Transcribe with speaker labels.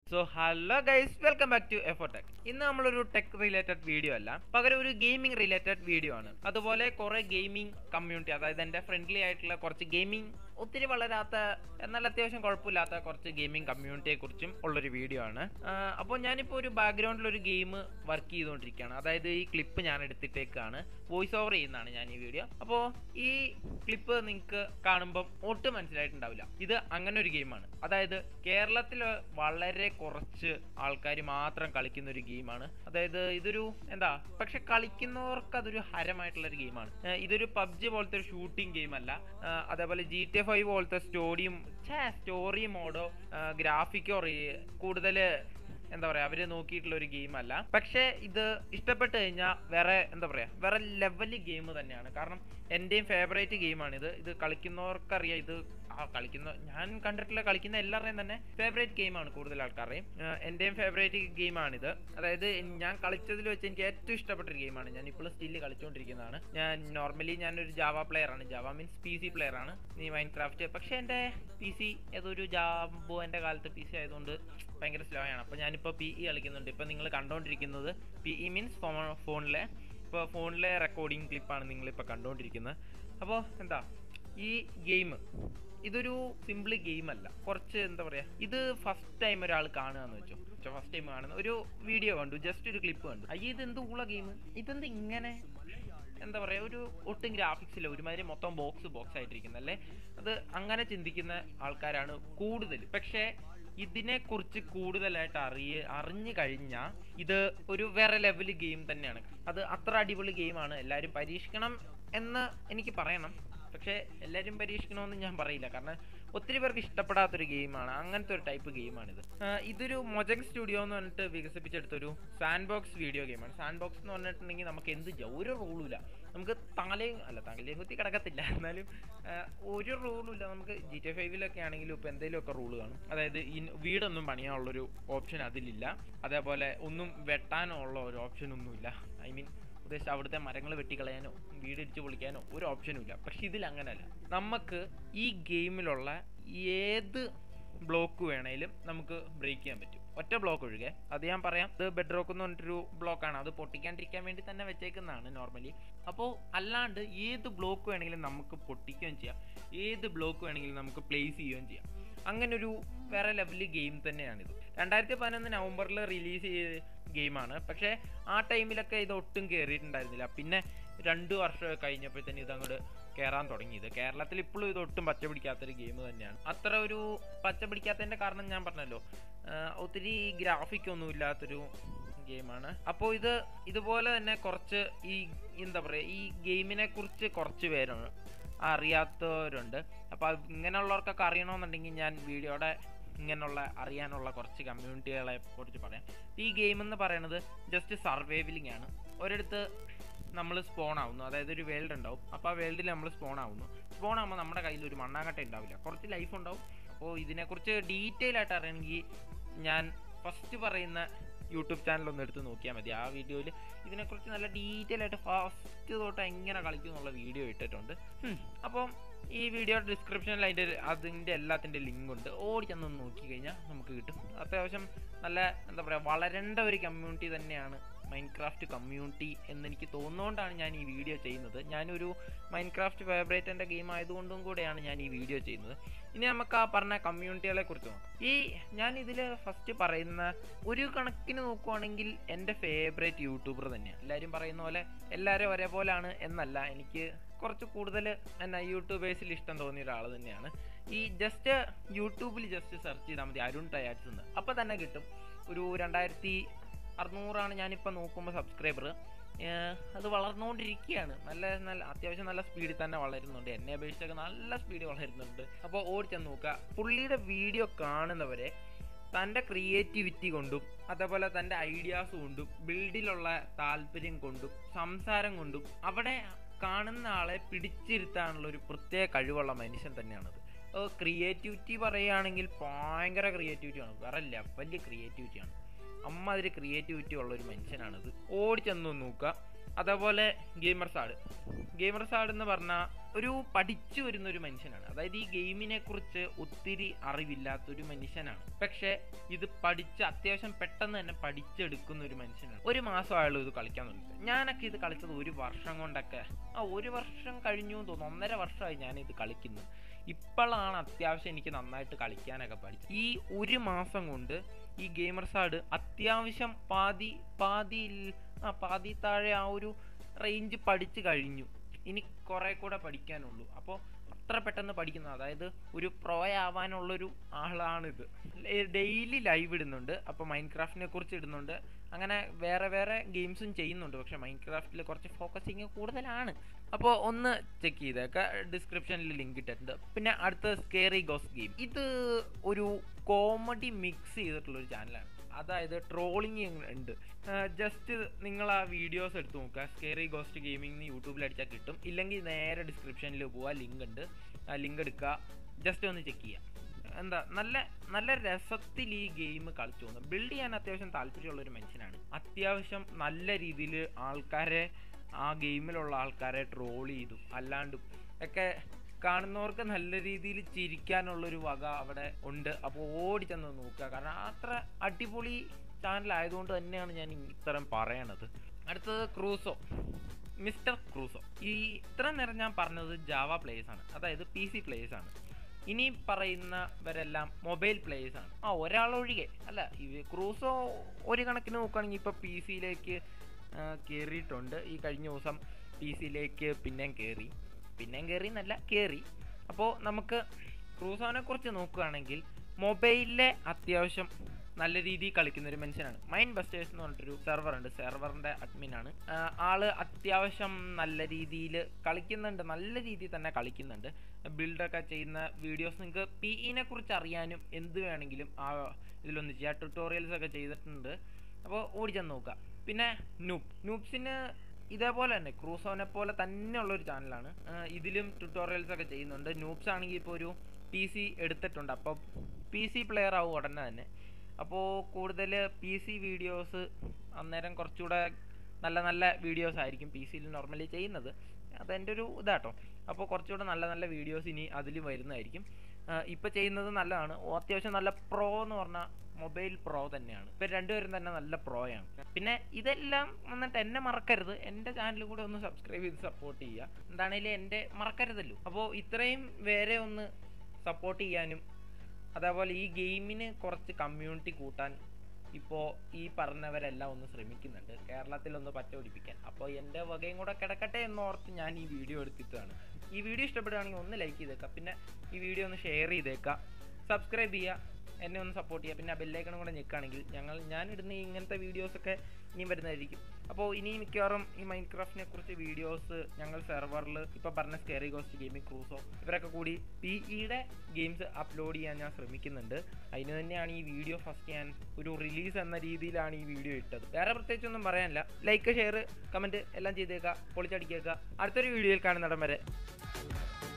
Speaker 1: So hello guys welcome back to എഫോ tech ഇന്ന് നമ്മളൊരു ടെക് റിലേറ്റഡ് വീഡിയോ അല്ല പകരം ഒരു ഗെയിമിംഗ് റിലേറ്റഡ് വീഡിയോ ആണ് അതുപോലെ കുറെ ഗെയിമിംഗ് കമ്മ്യൂണിറ്റി അതായത് എൻ്റെ ഫ്രണ്ട്ലി ആയിട്ടുള്ള കുറച്ച് ഗെയിമിംഗ് ഒത്തിരി വളരാത്ത എന്നാൽ അത്യാവശ്യം കുഴപ്പമില്ലാത്ത കുറച്ച് ഗെയിമിംഗ് കമ്മ്യൂണിറ്റിയെ കുറിച്ചും ഉള്ളൊരു വീഡിയോ ആണ് അപ്പോൾ ഞാനിപ്പോൾ ഒരു ബാക്ക്ഗ്രൗണ്ടിൽ ഒരു ഗെയിം വർക്ക് ചെയ്തുകൊണ്ടിരിക്കുകയാണ് അതായത് ഈ ക്ലിപ്പ് ഞാൻ എടുത്തിട്ടേക്കാണ് വോയിസ് ഓവർ ചെയ്യുന്നതാണ് ഞാൻ ഈ വീഡിയോ അപ്പോൾ ഈ ക്ലിപ്പ് നിങ്ങൾക്ക് കാണുമ്പം ഒട്ടും മനസ്സിലായിട്ടുണ്ടാവില്ല ഇത് അങ്ങനെ ഒരു ഗെയിമാണ് അതായത് കേരളത്തിൽ വളരെ കുറച്ച് ആൾക്കാർ മാത്രം കളിക്കുന്ന ഒരു ഗെയിമാണ് അതായത് ഇതൊരു എന്താ പക്ഷെ കളിക്കുന്നവർക്ക് അതൊരു ഹരമായിട്ടുള്ള ഒരു ഗെയിമാണ് ഇതൊരു പബ്ജി പോലത്തെ ഒരു ഷൂട്ടിംഗ് ഗെയിം അല്ല ആ, അതേപോലെ ജി ടി ഫൈവ് പോലത്തെ സ്റ്റോറിയും സ്റ്റോറി മോഡോ ഗ്രാഫിക്കോ കൂടുതൽ എന്താ പറയാ അവര് നോക്കിയിട്ടുള്ള ഒരു ഗെയിം അല്ല പക്ഷേ ഇത് ഇഷ്ടപ്പെട്ട് കഴിഞ്ഞാൽ വേറെ എന്താ പറയാ വേറെ ലെവൽ ഗെയിം തന്നെയാണ് കാരണം എന്റെയും ഫേവറേറ്റ് ഗെയിമാണ് ഇത് ഇത് കളിക്കുന്നവർക്കറിയാം ഇത് ആ കളിക്കുന്ന ഞാൻ കണ്ടിട്ടുള്ള കളിക്കുന്ന എല്ലാവരുടെയും തന്നെ ഫേവറേറ്റ് ഗെയിമാണ് കൂടുതൽ ആൾക്കാരുടെയും ആ, എന്റെയും ഫേവറേറ്റ് ഗെയിമാണിത് അതായത് ഞാൻ കളിച്ചതിൽ വെച്ച് എനിക്ക് ഏറ്റവും ഇഷ്ടപ്പെട്ട ഒരു ഗെയിമാണ് ഞാൻ ഇപ്പോൾ സ്റ്റില് കളിച്ചുകൊണ്ടിരിക്കുന്നതാണ് ഞാൻ നോർമലി ഞാനൊരു ജാവ പ്ലെയർ ആണ് Java means P C player ആണ് ഈ മൈൻ ക്രാഫ്റ്റ് പക്ഷെ എൻ്റെ പി സി ഏതൊരു ജാബോ എൻ്റെ കാലത്ത് പി സി ആയതുകൊണ്ട് ഭയങ്കര സ്ലോ ആണ് അപ്പോൾ ഞാനിപ്പോൾ പി ഇ കളിക്കുന്നുണ്ട് ഇപ്പോൾ നിങ്ങൾ കണ്ടുകൊണ്ടിരിക്കുന്നത് പി ഇ മീൻസ് ഫോണിലെ ഇപ്പോൾ ഫോണിലെ റെക്കോർഡിംഗ് ക്ലിപ്പാണ് നിങ്ങളിപ്പോൾ കണ്ടുകൊണ്ടിരിക്കുന്നത് അപ്പോൾ എന്താ ഈ ഗെയിം ഇതൊരു സിമ്പിൾ ഗെയിം അല്ല കുറച്ച് എന്താ പറയാ ഇത് ഫസ്റ്റ് ടൈം ഒരാൾ കാണുകയെന്ന് വെച്ചോ ഫസ്റ്റ് ടൈം കാണുന്ന ഒരു വീഡിയോ കണ്ടു ജസ്റ്റ് ഒരു ക്ലിപ്പ് കണ്ടു അയ്യ ഇതെന്ത് ഊള ഗെയിം ഇതെന്ത് ഇങ്ങനെ എന്താ പറയാ ഒരു ഒട്ടും ഗ്രാഫിക്സ് ഇല്ല ഒരുമാതിരി മൊത്തം ബോക്സ് ബോക്സ് ആയിട്ടിരിക്കുന്നല്ലേ അത് അങ്ങനെ ചിന്തിക്കുന്ന ആൾക്കാരാണ് കൂടുതൽ പക്ഷേ ഇതിനെക്കുറിച്ച് കൂടുതലായിട്ട് അറിയ അറിഞ്ഞു കഴിഞ്ഞാൽ ഇത് ഒരു വേറെ ലെവൽ ഗെയിം തന്നെയാണ് അത് അത്ര അടിപൊളി ഗെയിമാണ് എല്ലാവരും പരീക്ഷിക്കണം എന്ന് എനിക്ക് പറയണം പക്ഷേ എല്ലാവരും പരീക്ഷിക്കണമെന്ന് ഞാൻ പറയില്ല കാരണം ഒത്തിരി പേർക്ക് ഇഷ്ടപ്പെടാത്തൊരു ഗെയിമാണ് അങ്ങനത്തെ ഒരു ടൈപ്പ് ഗെയിമാണിത് ആഹ് ഇതൊരു മൊജങ് സ്റ്റുഡിയോ എന്ന് പറഞ്ഞിട്ട് വികസിപ്പിച്ചെടുത്തൊരു സാൻഡ് ബോക്സ് വീഡിയോ ഗെയിമാണ് സാൻഡ് ബോക്സ് എന്ന് പറഞ്ഞിട്ടുണ്ടെങ്കിൽ നമുക്ക് എന്ത് ചെയ്യാം ഒരു റൂളും ഇല്ല നമുക്ക് തലയും അല്ല തലയും കുത്തി കിടക്കത്തില്ല എന്നാലും ആഹ് ഒരു റൂളും ഇല്ല നമുക്ക് ജി ടി ഫൈവിലൊക്കെ ആണെങ്കിലും ഇപ്പോൾ എന്തെങ്കിലുമൊക്കെ റൂൾ കാണും അതായത് ഈ വീടൊന്നും പണിയാനുള്ളൊരു ഓപ്ഷൻ അതിലില്ല അതേപോലെ ഒന്നും വെട്ടാനോ ഉള്ള ഒരു ഓപ്ഷൻ ഒന്നുമില്ല ഐ മീൻ ഉദ്ദേശിച്ച് അവിടുത്തെ മരങ്ങൾ വെട്ടിക്കളയാനോ വീട് ഇടിച്ച് പൊളിക്കാനോ ഒരു ഓപ്ഷനും ഇല്ല പക്ഷെ ഇതിൽ അങ്ങനെയല്ല നമുക്ക് ഈ ഗെയിമിലുള്ള ഏത് ബ്ലോക്ക് വേണേലും നമുക്ക് ബ്രേക്ക് ചെയ്യാൻ പറ്റും ഒറ്റ ബ്ലോക്ക് ഒഴികെ അത് ഞാൻ പറയാം ഇത് ബെഡ് റോക്ക് എന്ന് പറഞ്ഞിട്ടൊരു ബ്ലോക്കാണ് അത് പൊട്ടിക്കാണ്ടിരിക്കാൻ വേണ്ടി തന്നെ വെച്ചേക്കുന്നതാണ് നോർമലി അപ്പോൾ അല്ലാണ്ട് ഏത് ബ്ലോക്ക് വേണമെങ്കിലും നമുക്ക് പൊട്ടിക്കുകയും ചെയ്യാം ഏത് ബ്ലോക്ക് വേണമെങ്കിലും നമുക്ക് പ്ലേസ് ചെയ്യുകയും ചെയ്യാം അങ്ങനെ ഒരു വേറെ ലെവൽ ഗെയിം തന്നെയാണിത് രണ്ടായിരത്തി പതിനൊന്ന് നവംബറിൽ റിലീസ് ചെയ്ത ഗെയിമാണ് പക്ഷേ ആ ടൈമിലൊക്കെ ഇത് ഒട്ടും കയറിയിട്ടുണ്ടായിരുന്നില്ല പിന്നെ രണ്ട് വർഷം കഴിഞ്ഞപ്പോഴത്തേന് ഇത് അങ്ങോട്ട് കയറാൻ തുടങ്ങിയത് കേരളത്തിൽ ഇപ്പോഴും ഇത് ഒട്ടും പച്ച പിടിക്കാത്തൊരു ഗെയിം തന്നെയാണ് അത്ര ഒരു പച്ച പിടിക്കാത്തതിൻ്റെ കാരണം ഞാൻ പറഞ്ഞല്ലോ ആഹ് ഒത്തിരി ഗ്രാഫിക് ഒന്നും ഇല്ലാത്തൊരു ഗെയിമാണ് അപ്പോൾ ഇത് ഇതുപോലെ തന്നെ കുറച്ച് ഈ എന്താ പറയുക ഈ ഗെയിമിനെ കുറിച്ച് കുറച്ച് പേരാണ് അറിയാത്തവരുണ്ട് അപ്പോൾ ഇങ്ങനെയുള്ളവർക്കൊക്കെ അറിയണമെന്നുണ്ടെങ്കിൽ ഞാൻ വീഡിയോയുടെ ഇങ്ങനെയുള്ള അറിയാനുള്ള കുറച്ച് കമ്മ്യൂണിറ്റികളെ കുറിച്ച് പറയാം ഈ ഗെയിം എന്ന് പറയുന്നത് ജസ്റ്റ് സർവൈവലിംഗ് ആണ് ഒരിടത്ത് നമ്മൾ സ്പോൺ ആവുന്നു അതായത് ഒരു വേൾഡ് ഉണ്ടാവും അപ്പോൾ ആ വേൾഡിൽ നമ്മൾ സ്പോൺ ആവുന്നു സ്പോൺ ആകുമ്പോൾ നമ്മുടെ കയ്യിൽ ഒരു മണ്ണാങ്കട്ട ഉണ്ടാവില്ല കുറച്ച് ലൈഫ് ഉണ്ടാവും അപ്പോൾ ഇതിനെക്കുറിച്ച് ഡീറ്റെയിൽ ആയിട്ട് അറിയണമെങ്കിൽ ഞാൻ ഫസ്റ്റ് പറയുന്ന യൂട്യൂബ് ചാനൽ ഒന്ന് എടുത്ത് നോക്കിയാൽ മതി ആ വീഡിയോയിൽ ഇതിനെക്കുറിച്ച് നല്ല ഡീറ്റെയിൽ ആയിട്ട് ഫസ്റ്റ് തൊട്ട് എങ്ങനെ കളിക്കും എന്നുള്ള വീഡിയോ ഇട്ടിട്ടുണ്ട് ഉം. അപ്പം ഈ വീഡിയോ ഡിസ്ക്രിപ്ഷനിൽ അതിൻ്റെ അതിൻ്റെ എല്ലാത്തിൻ്റെ ലിങ്ക് ഉണ്ട് ഓടി ചെന്ന് നോക്കി കഴിഞ്ഞാൽ നമുക്ക് കിട്ടും അത്യാവശ്യം നല്ല എന്താ പറയുക വളരേണ്ട ഒരു കമ്മ്യൂണിറ്റി തന്നെയാണ് മൈൻക്രാഫ്റ്റ് കമ്മ്യൂണിറ്റി എന്ന് എനിക്ക് തോന്നുന്നതുകൊണ്ടാണ് ഞാൻ ഈ വീഡിയോ ചെയ്യുന്നത് ഞാനൊരു മൈൻക്രാഫ്റ്റ് ഫേവറേറ്റ് എൻ്റെ ഗെയിം ആയതുകൊണ്ടും കൂടെയാണ് ഞാൻ ഈ വീഡിയോ ചെയ്യുന്നത് ഇനി നമുക്ക് ആ പറഞ്ഞ കമ്മ്യൂണിറ്റികളെ കുറിച്ച് നോക്കാം ഈ ഞാൻ ഇതിൽ ഫസ്റ്റ് പറയുന്ന ഒരു കണക്കിന് നോക്കുവാണെങ്കിൽ എൻ്റെ ഫേവറേറ്റ് യൂട്യൂബർ തന്നെയാണ് എല്ലാവരും പറയുന്ന പോലെ എല്ലാവരും ഒരേപോലെയാണ് എന്നല്ല എനിക്ക് കുറച്ച് കൂടുതൽ എന്നാ യൂട്യൂബേഴ്സിൽ ഇഷ്ടം തോന്നിയ ഒരാൾ തന്നെയാണ് ഈ ജസ്റ്റ് യൂട്യൂബിൽ ജസ്റ്റ് സെർച്ച് ചെയ്താൽ മതി അരുൺ ടയാറ്റ്സ് എന്ന് അപ്പോൾ തന്നെ കിട്ടും ഒരു രണ്ടായിരത്തി അറുന്നൂറാണ് ഞാനിപ്പോൾ നോക്കുമ്പോൾ സബ്സ്ക്രൈബർ അത് വളർന്നുകൊണ്ടിരിക്കുകയാണ് നല്ല നല്ല അത്യാവശ്യം നല്ല സ്പീഡിൽ തന്നെ വളരുന്നുണ്ട് എന്നെ അപേക്ഷിച്ചൊക്കെ നല്ല സ്പീഡിൽ വളരുന്നുണ്ട് അപ്പോൾ ഓടിച്ചെന്ന് നോക്കുക പുള്ളിയുടെ വീഡിയോ കാണുന്നവരെ തൻ്റെ ക്രിയേറ്റിവിറ്റി കൊണ്ടും അതേപോലെ തൻ്റെ ഐഡിയാസ് കൊണ്ടും ബിൽഡിലുള്ള താല്പര്യം കൊണ്ടും സംസാരം കൊണ്ടും അവിടെ കാണുന്ന ആളെ പിടിച്ചിരുത്താനുള്ള ഒരു പ്രത്യേക കഴിവുള്ള മനുഷ്യൻ തന്നെയാണത് ക്രിയേറ്റിവിറ്റി പറയുകയാണെങ്കിൽ ഭയങ്കര ക്രിയേറ്റിവിറ്റിയാണ് വേറെ ലെവല് ക്രിയേറ്റിവിറ്റിയാണ് അമ്മാതിരി ക്രിയേറ്റിവിറ്റി ഉള്ള ഒരു മനുഷ്യനാണിത് ഓടിച്ചെന്ന് നോക്കുക അതേപോലെ ഗെയിമർ സാഡ് ഗെയിമർ സാഡ് എന്ന് പറഞ്ഞാൽ ഒരു പഠിച്ചു വരുന്ന ഒരു മനുഷ്യനാണ് അതായത് ഈ ഗെയിമിനെ കുറിച്ച് ഒത്തിരി അറിവില്ലാത്തൊരു മനുഷ്യനാണ് പക്ഷെ ഇത് പഠിച്ച് അത്യാവശ്യം പെട്ടെന്ന് തന്നെ പഠിച്ചെടുക്കുന്ന ഒരു മനുഷ്യനാണ് ഒരു മാസം അയാൾ ഇത് കളിക്കാൻ തുടങ്ങി ഞാനൊക്കെ ഇത് കളിച്ചത് ഒരു വർഷം കൊണ്ടൊക്കെ ആ ഒരു വർഷം കഴിഞ്ഞു എന്ന് തോന്നുന്നു ഒന്നര വർഷമായി ഞാൻ ഇത് കളിക്കുന്നു ഇപ്പോഴാണ് അത്യാവശ്യം എനിക്ക് നന്നായിട്ട് കളിക്കാനൊക്കെ പഠിച്ചത് ഈ ഒരു മാസം കൊണ്ട് ഈ ഗെയിമർ സാഡ് അത്യാവശ്യം പാതി പാതിയിൽ ആ പാതി താഴെ ആ ഒരു റേഞ്ച് പഠിച്ചു കഴിഞ്ഞു ഇനി കുറെ കൂടെ പഠിക്കാനുള്ളൂ അപ്പോൾ അത്ര പെട്ടെന്ന് പഠിക്കുന്ന അതായത് ഒരു പ്രോ ആവാനുള്ളൊരു ആളാണിത് ഡെയിലി ലൈവ് ഇടുന്നുണ്ട് അപ്പോൾ മൈൻഡ് ക്രാഫ്റ്റിനെ കുറിച്ച് ഇടുന്നുണ്ട് അങ്ങനെ വേറെ വേറെ ഗെയിംസും ചെയ്യുന്നുണ്ട് പക്ഷെ മൈൻഡ് ക്രാഫ്റ്റിൽ കുറച്ച് ഫോക്കസിങ് കൂടുതലാണ് അപ്പോൾ ഒന്ന് ചെക്ക് ചെയ്തേക്ക ഡിസ്ക്രിപ്ഷനിൽ ലിങ്ക് ഇട്ടിട്ടുണ്ട് പിന്നെ അടുത്ത സ്കേറി ഗോസ് ഗെയിം ഇത് ഒരു കോമഡി മിക്സ് ചെയ്തിട്ടുള്ള ഒരു ചാനലാണ് അതായത് ട്രോളിങ് ഉണ്ട് ജസ്റ്റ് നിങ്ങൾ ആ വീഡിയോസ് എടുത്ത് നോക്കുക സ്കേറി ഗോസ്റ്റ് ഗെയിമിംഗ് യൂട്യൂബിൽ അടിച്ചാൽ കിട്ടും ഇല്ലെങ്കിൽ നേരെ ഡിസ്ക്രിപ്ഷനിൽ പോവുക ലിങ്ക് ഉണ്ട് ആ ലിങ്ക് എടുക്കുക ജസ്റ്റ് ഒന്ന് ചെക്ക് ചെയ്യുക എന്താ നല്ല നല്ല രസത്തിൽ ഈ ഗെയിം കളിച്ചു പോകുന്നു ബിൽഡ് ചെയ്യാൻ അത്യാവശ്യം താല്പര്യമുള്ള ഒരു മനുഷ്യനാണ് അത്യാവശ്യം നല്ല രീതിയിൽ ആൾക്കാരെ ആ ഗെയിമിലുള്ള ആൾക്കാരെ ട്രോൾ ചെയ്തു അല്ലാണ്ടും ഒക്കെ കാണുന്നവർക്ക് നല്ല രീതിയിൽ ചിരിക്കാനുള്ളൊരു വക അവിടെ ഉണ്ട് അപ്പോൾ ഓടിച്ചെന്ന് നോക്കുക കാരണം അത്ര അടിപൊളി ചാനൽ ആയതുകൊണ്ട് തന്നെയാണ് ഞാൻ ഇത്തരം പറയണത് അടുത്തത് ക്രൂസോ മിസ്റ്റർ ക്രൂസോ ഈ ഇത്ര നേരം ഞാൻ പറഞ്ഞത് ജാവ പ്ലേയേഴ്സ് ആണ് അതായത് പി സി പ്ലേയേഴ്സ് ആണ് ഇനി പറയുന്നവരെല്ലാം മൊബൈൽ പ്ലേയേഴ്സ് ആണ് ആ ഒരാളൊഴികെ അല്ല ഈ ക്രൂസോ ഒരു കണക്കിന് നോക്കുകയാണെങ്കിൽ ഇപ്പോൾ പി സിയിലേക്ക് കയറിയിട്ടുണ്ട് ഈ കഴിഞ്ഞ ദിവസം പി സിയിലേക്ക് പിന്നെയും കയറി പിന്നെയും കയറി എന്നല്ല കയറി അപ്പോൾ നമുക്ക് ക്രൂസോനെ കുറിച്ച് നോക്കുകയാണെങ്കിൽ മൊബൈലിലെ അത്യാവശ്യം നല്ല രീതിയിൽ കളിക്കുന്ന ഒരു മനുഷ്യനാണ് മൈൻഡ് ബസ്റ്റേഴ്സ് എന്ന് പറഞ്ഞിട്ടൊരു സെർവർ ഉണ്ട് സെർവറിൻ്റെ അഡ്മിനാണ് ആള് അത്യാവശ്യം നല്ല രീതിയിൽ കളിക്കുന്നുണ്ട് നല്ല രീതിയിൽ തന്നെ കളിക്കുന്നുണ്ട് ബിൽഡൊക്കെ ചെയ്യുന്ന വീഡിയോസ് നിങ്ങൾക്ക് പി ഇനെ കുറിച്ച് അറിയാനും എന്ത് വേണമെങ്കിലും ആ ഇതിലൊന്ന് ചെയ്യാം ട്യൂട്ടോറിയൽസ് ഒക്കെ ചെയ്തിട്ടുണ്ട് അപ്പോൾ ഓടിച്ചെന്ന് നോക്കുക പിന്നെ നൂപ് നൂപ്സിന് ഇതേപോലെ തന്നെ ക്രൂസോനെ പോലെ തന്നെയുള്ള ഒരു ചാനലാണ് ഇതിലും ട്യൂട്ടോറിയൽസ് ഒക്കെ ചെയ്യുന്നുണ്ട് നൂപ്സ് ആണെങ്കിൽ ഇപ്പോൾ ഒരു പി സി എടുത്തിട്ടുണ്ട് അപ്പോൾ പി സി പ്ലെയർ ആവും ഉടനെ തന്നെ അപ്പോൾ കൂടുതൽ പി സി വീഡിയോസ് അന്നേരം കുറച്ചുകൂടെ നല്ല നല്ല വീഡിയോസ് ആയിരിക്കും പി സിയിൽ നോർമലി ചെയ്യുന്നത് അതെൻ്റെ ഒരു ഇതാട്ടോ അപ്പോൾ കുറച്ചുകൂടെ നല്ല നല്ല വീഡിയോസ് ഇനി അതിൽ വരുന്നതായിരിക്കും ഇപ്പോൾ ചെയ്യുന്നത് നല്ലതാണ് അത്യാവശ്യം നല്ല പ്രോ എന്ന് പറഞ്ഞാൽ മൊബൈൽ പ്രോ തന്നെയാണ് ഇപ്പം രണ്ടുപേരും തന്നെ നല്ല പ്രോയാണ് പിന്നെ ഇതെല്ലാം വന്നിട്ട് എന്നെ മറക്കരുത് എൻ്റെ ചാനൽ കൂടെ ഒന്ന് സബ്സ്ക്രൈബ് ചെയ്ത് സപ്പോർട്ട് ചെയ്യുക എന്താണേലും എൻ്റെ മറക്കരുതല്ലോ അപ്പോൾ ഇത്രയും വേറെ ഒന്ന് സപ്പോർട്ട് ചെയ്യാനും അതേപോലെ ഈ ഗെയിമിന് കുറച്ച് കമ്മ്യൂണിറ്റി കൂട്ടാൻ ഇപ്പോൾ ഈ പറഞ്ഞവരെല്ലാം ഒന്ന് ശ്രമിക്കുന്നുണ്ട് കേരളത്തിലൊന്ന് പറ്റ പിടിപ്പിക്കാൻ അപ്പോൾ എൻ്റെ വകയും കൂടെ കിടക്കട്ടെ എന്നോർത്ത് ഞാൻ ഈ വീഡിയോ എടുത്തിട്ടാണ് ഈ വീഡിയോ ഇഷ്ടപ്പെടുകയാണെങ്കിൽ ഒന്ന് ലൈക്ക് ചെയ്തേക്കാം പിന്നെ ഈ വീഡിയോ ഒന്ന് ഷെയർ ചെയ്തേക്കാം സബ്സ്ക്രൈബ് ചെയ്യുക എന്നെ ഒന്ന് സപ്പോർട്ട് ചെയ്യുക പിന്നെ ആ ബെല്ലൈക്കണും കൂടെ ഞെക്കുകയാണെങ്കിൽ ഞങ്ങൾ ഞാൻ ഇടുന്ന ഇങ്ങനത്തെ വീഡിയോസൊക്കെ ഇനിയും വരുന്നതായിരിക്കും അപ്പോൾ ഇനി മിക്കവാറും ഈ മൈൻഡ് ക്രാഫ്റ്റിനെ കുറിച്ച് വീഡിയോസ് ഞങ്ങൾ സെർവറിൽ ഇപ്പോൾ പറഞ്ഞ സ്കേറി ഗോസ്റ്റ് ഗെയിമിംഗ് ക്രൂസോ ഇവരൊക്കെ കൂടി പി ഇയുടെ ഗെയിംസ് അപ്ലോഡ് ചെയ്യാൻ ഞാൻ ശ്രമിക്കുന്നുണ്ട് അതിന് തന്നെയാണ് ഈ വീഡിയോ ഫസ്റ്റ് ഞാൻ ഒരു റിലീസ് എന്ന രീതിയിലാണ് ഈ വീഡിയോ ഇട്ടത് വേറെ പ്രത്യേകിച്ചൊന്നും പറയാനില്ല ലൈക്ക് ഷെയർ കമൻറ്റ് എല്ലാം ചെയ്തേക്കുക പൊളിച്ചടിക്കുക അടുത്തൊരു വീഡിയോയിൽ കാണുന്നിടം വരെ